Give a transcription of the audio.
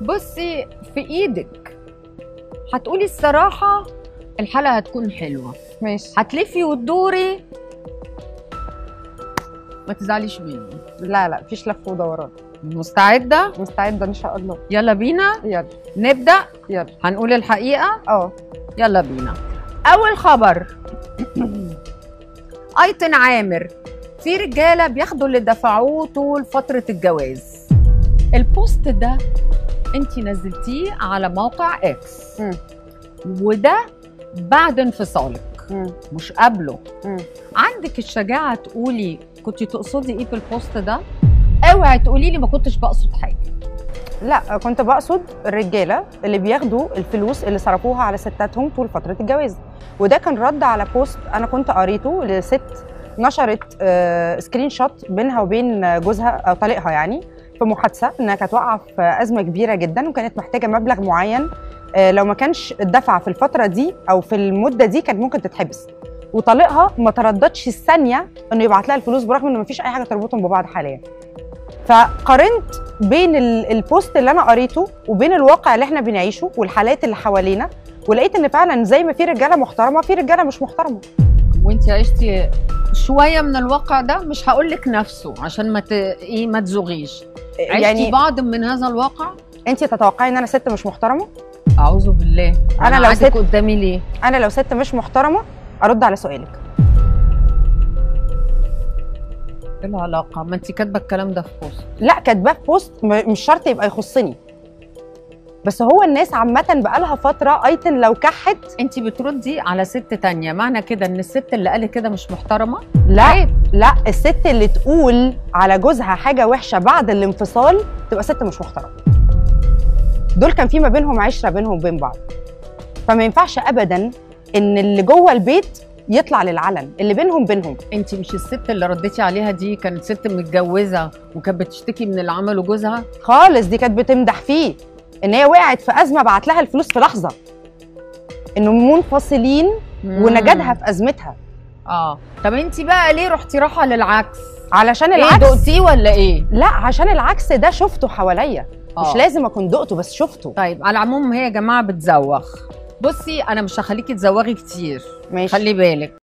بصي في ايدك هتقولي الصراحه الحلقه هتكون حلوه ماشي هتلفي وتدوري ما تزعليش مني لا لا مفيش لف ودوران مستعده مستعده ان شاء الله يلا بينا يلا نبدا يلا هنقول الحقيقه اه يلا بينا اول خبر ايتن عامر في رجاله بياخدوا اللي دفعوه طول فتره الجواز البوست ده انت نزلتيه على موقع اكس مم. وده بعد انفصالك مم. مش قبله مم. عندك الشجاعه تقولي كنت تقصدي ايه في البوست ده اوعي تقولي لي ما كنتش بقصد حاجه لا كنت بقصد الرجاله اللي بياخدوا الفلوس اللي صرفوها على ستاتهم طول فتره الجواز وده كان رد على بوست انا كنت قريته لست نشرت آه، سكرين شوت بينها وبين جوزها او طليقها يعني في محادثه انها كانت واقعه في ازمه كبيره جدا وكانت محتاجه مبلغ معين آه، لو ما كانش اتدفع في الفتره دي او في المده دي كانت ممكن تتحبس وطليقها ما ترددش الثانيه انه يبعت لها الفلوس برغم ان ما فيش اي حاجه تربطهم ببعض حاليا فقارنت بين ال- البوست اللي انا قريته وبين الواقع اللي احنا بنعيشه والحالات اللي حوالينا ولقيت ان فعلا زي ما في رجاله محترمه في رجاله مش محترمه وانت عشتي شويه من الواقع ده مش هقول لك نفسه عشان ما ت... ايه ما تزوغيش عشتي يعني بعض من هذا الواقع انت تتوقعي ان انا ست مش محترمه اعوذ بالله أنا لو قاعدك ست- قدامي ليه انا لو ست مش محترمه ارد على سؤالك ايه العلاقه ما انت كاتبه الكلام ده في بوست لا كاتباه في بوست م- مش شرط يبقى يخصني بس هو الناس عامه بقالها فتره ايتن لو كحت انت بتردي على ست تانية معنى كده ان الست اللي قالت كده مش محترمه لا لا الست اللي تقول على جوزها حاجه وحشه بعد الانفصال تبقى ست مش محترمه دول كان في ما بينهم عشره بينهم وبين بعض فما ينفعش ابدا ان اللي جوه البيت يطلع للعلن اللي بينهم بينهم انت مش الست اللي رديتي عليها دي كانت ست متجوزه وكانت بتشتكي من اللي عمله جوزها خالص دي كانت بتمدح فيه ان هي وقعت في ازمه بعت لها الفلوس في لحظه انهم منفصلين ونجدها في ازمتها اه طب انت بقى ليه رحتي رايحه للعكس علشان ايه العكس دقتيه ولا ايه لا عشان العكس ده شفته حواليا آه. مش لازم اكون دقته بس شفته طيب على العموم هي يا جماعه بتزوغ بصي انا مش هخليكي تزوغي كتير ماشي خلي بالك